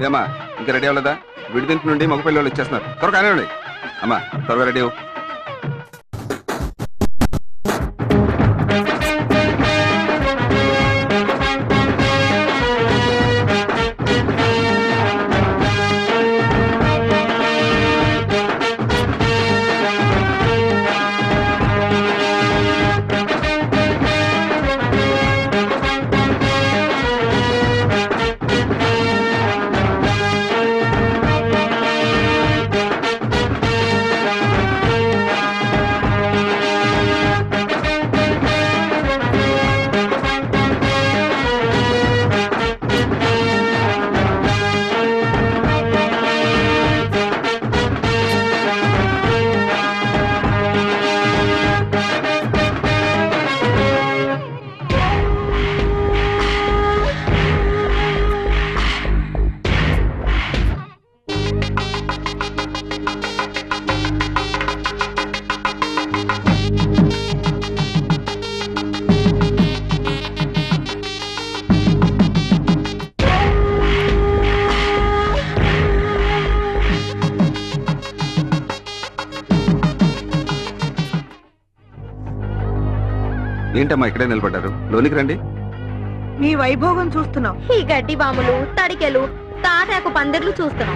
ఏమా ఇంకా రెడీ అవ్వలేదా విడిదింటి నుండి మగ పిల్లలు వచ్చేస్తున్నారు త్వరగా కానివ్వండి అమ్మా త్వరగా రెడీ అవ్వు ఏంటమ్మా ఇక్కడే నిలబడ్డారు లోనికి రండి మీ వైభోగం చూస్తున్నాం ఈ గడ్డి బాములు తడికెలు తాటాకు పందిర్లు చూస్తున్నాం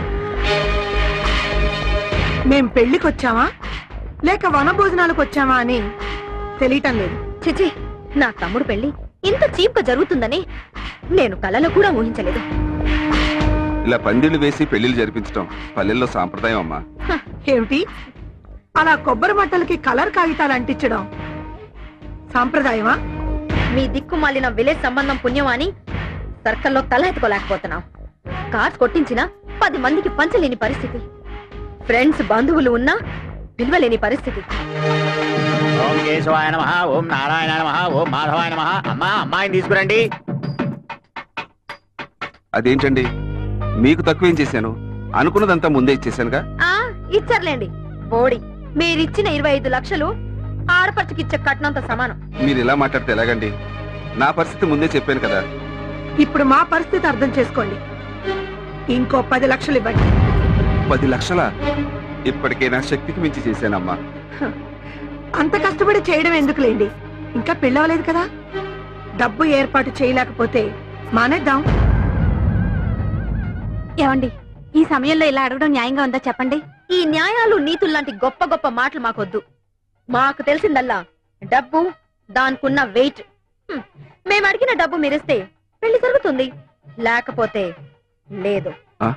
మేం పెళ్లికొచ్చామా లేక వన భోజనాలకు వచ్చామా అని తెలియటం లేదు చిచి నా తమ్ముడు పెళ్లి ఇంత చీప్ గా జరుగుతుందని నేను కలలో కూడా ఊహించలేదు ఇలా పందిళ్లు వేసి పెళ్లిళ్ళు జరిపించడం పల్లెల్లో సాంప్రదాయం అమ్మా ఏమిటి అలా కొబ్బరి మట్టలకి కలర్ కాగితాలు అంటించడం సాంప్రదాయమా మీ దిక్కు మాలిన విలేజ్ సంబంధం పుణ్యం అని సర్కల్లో తల ఎత్తుకోలేకపోతున్నాం కార్డ్స్ కొట్టించిన పది మందికి పంచలేని పరిస్థితి ఫ్రెండ్స్ బంధువులు ఉన్నా పిలవలేని పరిస్థితి ఓం కేశవాయ నమ ఓం నారాయణ నమ ఓం మాధవాయ నమ అమ్మా అమ్మాయిని తీసుకురండి అదేంటండి మీకు తక్కువేం చేశాను అనుకున్నదంతా ముందే ఇచ్చేసానుగా ఆ ఇచ్చర్లేండి బోడి మీరిచ్చిన ఇరవై ఐదు లక్షలు ఆడపడుచుకిచ్చే కట్నంతో సమానం మీరు ఇలా మాట్లాడితే ఎలాగండి నా పరిస్థితి ముందే చెప్పాను కదా ఇప్పుడు మా పరిస్థితి అర్థం చేసుకోండి ఇంకో పది లక్షలు ఇవ్వండి పది లక్షల ఇప్పటికే నా శక్తికి మించి చేశానమ్మా అంత కష్టపడి చేయడం ఎందుకులేండి ఇంకా పెళ్ళవలేదు కదా డబ్బు ఏర్పాటు చేయలేకపోతే మానేద్దాం ఏమండి ఈ సమయంలో ఇలా అడగడం న్యాయంగా ఉందా చెప్పండి ఈ న్యాయాలు నీతులు లాంటి గొప్ప గొప్ప మాటలు మాకొద్దు మాకు తెలిసిందల్లా డబ్బు దానికున్న వెయిట్ హ్మ్. మేము అడిగిన డబ్బు మీరిస్తే పెళ్లి జరుగుతుంది లేకపోతే లేదు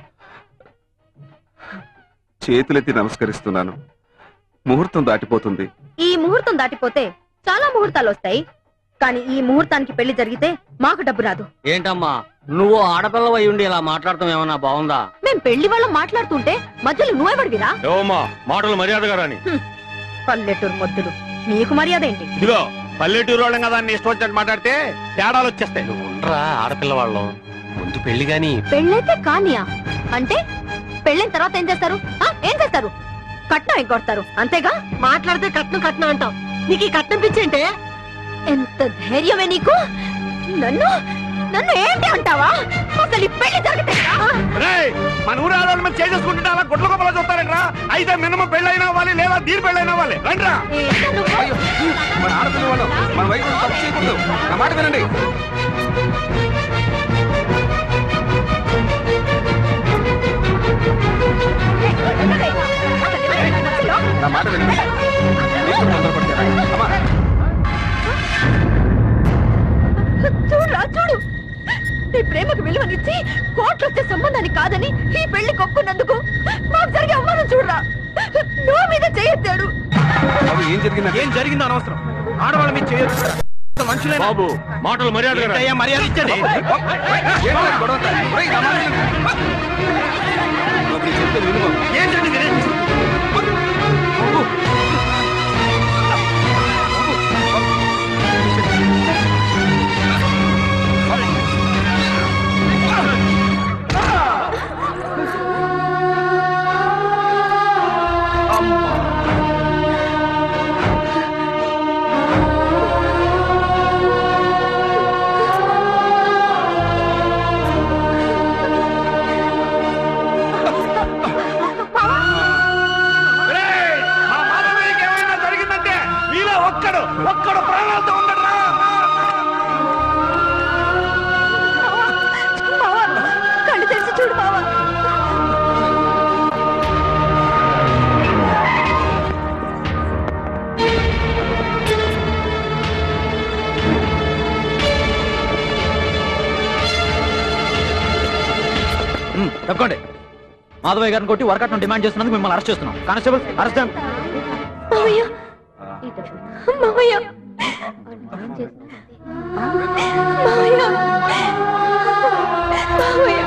చేతులెత్తి నమస్కరిస్తున్నాను ముహూర్తం దాటిపోతుంది ఈ ముహూర్తం దాటిపోతే చాలా ముహూర్తాలు వస్తాయి కానీ ఈ ముహూర్తానికి పెళ్లి జరిగితే మాకు డబ్బు రాదు ఏంటమ్మా నువ్వు ఆడపిల్లవై ఉండి ఇలా మాట్లాడటం ఏమన్నా బాగుందా మేం పెళ్లి వాళ్ళం మాట్లాడుతుంటే మధ్యలో నువ్వెవడివిరా ఏవమ్మా మాటలు మర్యాదగా రాని పల్లెటూరు మొద్దులు నీకు మర్యాద ఏంటి ఇదిగో పల్లెటూరు వాళ్ళం కదా అని ఇష్టం వచ్చినట్టు మాట్లాడితే తేడాలు వచ్చేస్తాయి నువ్వు ఉండరా ఆడపిల్ల వాళ్ళం ముందు పెళ్లి గాని పెళ్ళైతే కానియా అంటే పెళ్ళైన తర్వాత ఏం చేస్తారు ఆ, ఏం చేస్తారు కట్నం ఎగ్గొడతారు అంతేగా మాట్లాడితే కట్నం కట్నం అంటాం నీకు ఈ కట్నం పిచ్చేంటే ఎంత ధైర్యమే నీకు నన్ను నన్ను ఏంటి అంటావా అసలు ఈ పెళ్లి జరిగితే రేయ్, మన ఊరు ఆడవాళ్ళ మీద చేసుకుంటుంటే అలా గుడ్ల గొప్పలా చూస్తారంట్రా అయితే మినిమం పెళ్ళైనా అవ్వాలి లేదా దీని పెళ్ళైనా అవ్వాలి రండ్రా మన ఆడపిల్ల వాళ్ళం మన వైపు తప్పు చేయకూడదు నా మాట వినండి నా మాట వినండి మీరు తొందరపడతారా? అమ్మా చూడురా చూడు నీ ప్రేమకు విలువనిచ్చి కోట్లు వచ్చే సంబంధాన్ని కాదని ఈ పెళ్లి కొక్కున్నందుకు మాకు జరిగే అవమానం చూడరా నువ్వు మీద చేయొద్దాడు బాబు ఏం జరిగిందంటే ఏం జరిగిందో అనవసరం ఆడవాళ్ళ మీద చేయొచ్చు మనుషులే బాబు మాటలు మర్యాదగా రాని ఏంటయ్యా మర్యాద ఇచ్చేది ఏంటి గొడవ అంతా? ఒరేయ్, నా మాట వినండి. బాబు, నేను చెప్తే విను బాబు. ఏంటండి ఇది? బాబు. తప్పకోండి మాధవయ్య గారిని కొట్టి వరకట్నం డిమాండ్ చేస్తున్నందుకు మిమ్మల్ని అరెస్ట్ చేస్తున్నాం కానిస్టేబుల్ అరెస్ట్ మావయ్య మావయ్య మావయ్య మావయ్య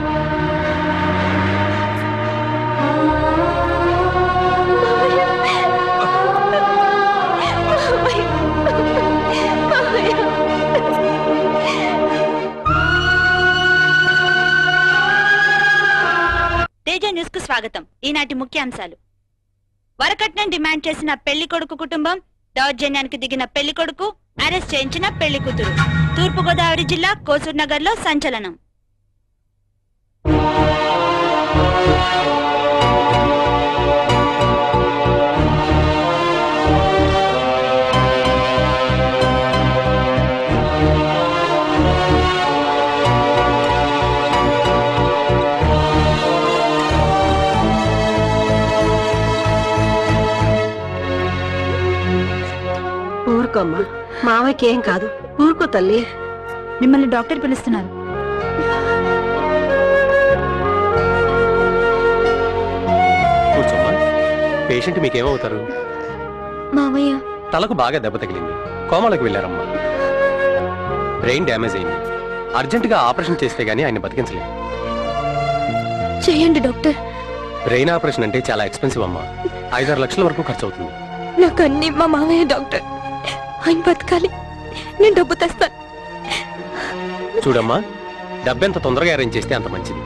తేజ న్యూస్ కు స్వాగతం ఈనాటి ముఖ్యాంశాలు వరకట్నం డిమాండ్ చేసిన పెళ్లి కొడుకు కుటుంబం దౌర్జన్యానికి దిగిన పెళ్లి కొడుకు అరెస్ట్ చేయించిన పెళ్లి కూతురు తూర్పు గోదావరి జిల్లా కోసూర్ నగర్ లో సంచలనం ఊరుకోమ్మా మావయ్యకి ఏం కాదు ఊరుకో తల్లి మిమ్మల్ని డాక్టర్ పిలుస్తున్నారు కూర్చోమ్మా పేషెంట్ మీకేమవుతారు మావయ్య తలకు బాగా దెబ్బ తగిలింది కోమాలకు వెళ్ళారమ్మా బ్రెయిన్ డ్యామేజ్ అయింది అర్జెంటుగా ఆపరేషన్ చేస్తే గానీ ఆయన బతికించలేదు చేయండి డాక్టర్ బ్రెయిన్ ఆపరేషన్ అంటే చాలా ఎక్స్పెన్సివ్ అమ్మా ఐదారు లక్షల వరకు ఖర్చు అవుతుంది నాకు అన్ని మా మావయ్య డాక్టర్ ఆయన బతకాలి నేను డబ్బు తెస్తాను చూడమ్మా డబ్బెంత తొందరగా అరేంజ్ చేస్తే అంత మంచిది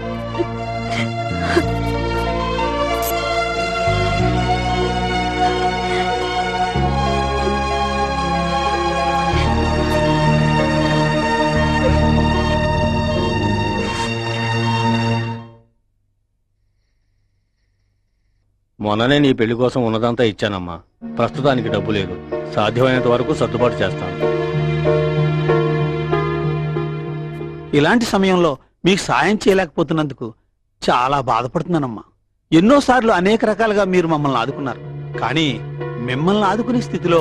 మొన్ననే నీ పెళ్లి కోసం ఉన్నదంతా ఇచ్చానమ్మా ప్రస్తుతానికి డబ్బు లేదు సాధ్యమైనంత వరకు సర్దుబాటు చేస్తాను ఇలాంటి సమయంలో మీకు సాయం చేయలేకపోతున్నందుకు చాలా బాధపడుతున్నానమ్మా ఎన్నోసార్లు అనేక రకాలుగా మీరు మమ్మల్ని ఆదుకున్నారు కానీ మిమ్మల్ని ఆదుకునే స్థితిలో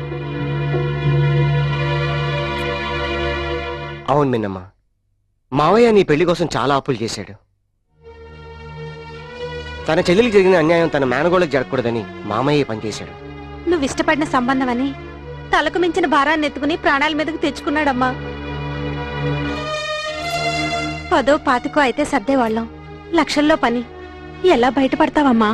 అవును మిన్నమ్మ మావయ్య నీ పెళ్లి కోసం చాలా అప్పులు చేశాడు తన చెల్లెలికి జరిగిన అన్యాయం తన మేనగోళ్ళకి జరగకూడదని మామయ్య పనిచేశాడు నువ్వు ఇష్టపడిన సంబంధం అని తలకు మించిన భారాన్ని ఎత్తుకుని ప్రాణాల మీదకు తెచ్చుకున్నాడమ్మా పదో పాతికో అయితే సర్దేవాళ్ళం లక్షల్లో పని ఎలా బయటపడతావమ్మా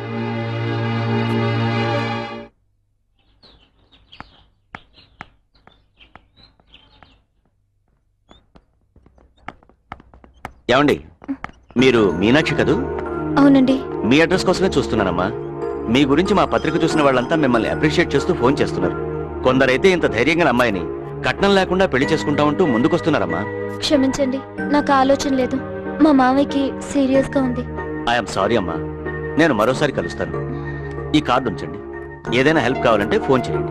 ఏమండి మీరు మీనాక్షి కదూ అవునండి మీ అడ్రస్ కోసమే చూస్తున్నానమ్మా మీ గురించి మా పత్రిక చూసిన వాళ్ళంతా మిమ్మల్ని అప్రిషియేట్ చేస్తూ ఫోన్ చేస్తున్నారు కొందరైతే ఇంత ధైర్యంగా అమ్మాయిని కట్నం లేకుండా పెళ్లి చేసుకుంటామంటూ ముందుకొస్తున్నారమ్మా క్షమించండి నాకు ఆలోచన లేదు మా మావయ్యకి సీరియస్ గా ఉంది ఐఎమ్ సారీ అమ్మా నేను మరోసారి కలుస్తాను ఈ కార్డు ఉంచండి ఏదైనా హెల్ప్ కావాలంటే ఫోన్ చేయండి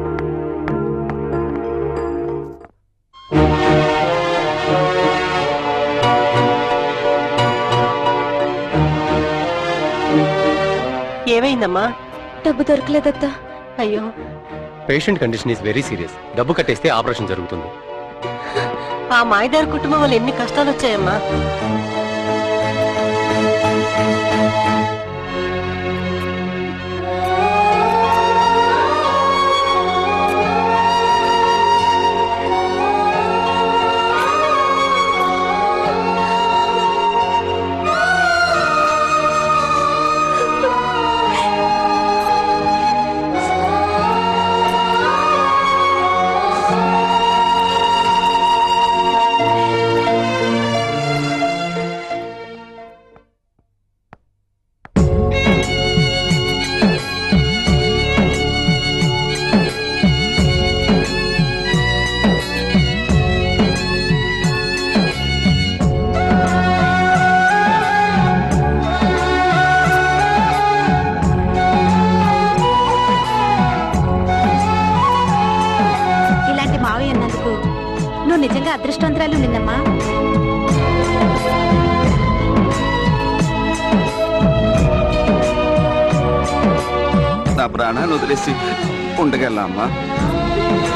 ఏమైందమ్మా డబ్బు దొరకలేదత్తా అయ్యో patient condition is very serious డబ్బు కట్టేస్తే ఆపరేషన్ జరుగుతుంది ఆ మాయదారి కుటుంబం వల్ల ఎన్ని కష్టాలు వచ్చాయమ్మా ఇలాంటి మావయ్య ఉన్నందుకు నువ్వు నిజంగా అదృష్టవంతురాలు నిన్నమ్మా నా ప్రాణాలు వదిలేసి ఉండగలమ్మా